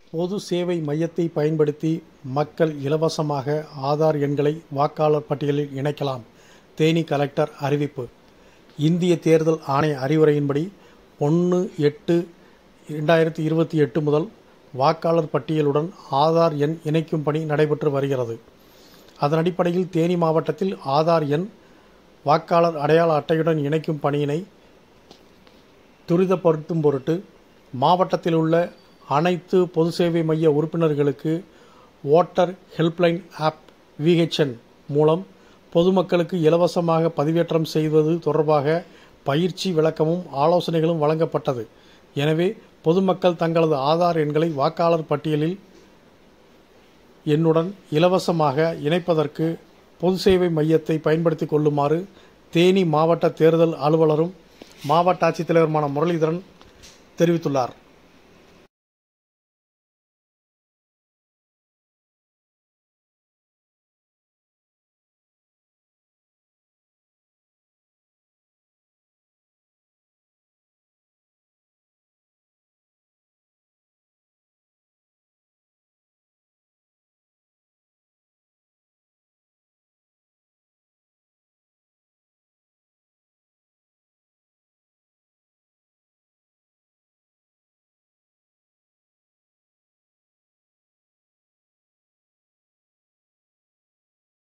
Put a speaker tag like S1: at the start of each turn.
S1: பொது சேவை மையத்தை பயன்படுத்தி மக்கள் இலவசமாக ஆதார் எண்களை வாக்காளர் பட்டியலில் இணைக்கலாம் தேனி கலெக்டர் அறிவிப்பு இந்திய தேர்தல் ஆணைய அறிவுரையின்படி ஒன்று எட்டு இரண்டாயிரத்தி இருபத்தி எட்டு முதல் வாக்காளர் பட்டியலுடன் ஆதார் எண் இணைக்கும் பணி நடைபெற்று வருகிறது அதன் அடிப்படையில் தேனி மாவட்டத்தில் ஆதார் எண் வாக்காளர் அடையாள அட்டையுடன் இணைக்கும் பணியினை துரிதப்படுத்தும் பொருட்டு மாவட்டத்தில் உள்ள அனைத்து பொது சேவை மைய உறுப்பினர்களுக்கு ஓட்டர் ஹெல்ப்லைன் ஆப் விஹெச்என் மூலம் பொதுமக்களுக்கு இலவசமாக பதிவேற்றம் செய்வது தொடர்பாக பயிற்சி விளக்கமும் ஆலோசனைகளும் வழங்கப்பட்டது எனவே பொதுமக்கள் தங்களது ஆதார் எண்களை வாக்காளர் பட்டியலில் எண்ணுடன் இலவசமாக இணைப்பதற்கு பொது சேவை மையத்தை பயன்படுத்திக் கொள்ளுமாறு தேனி மாவட்ட தேர்தல் அலுவலரும் மாவட்ட ஆட்சித்தலைவருமான முரளிதரன் தெரிவித்துள்ளார்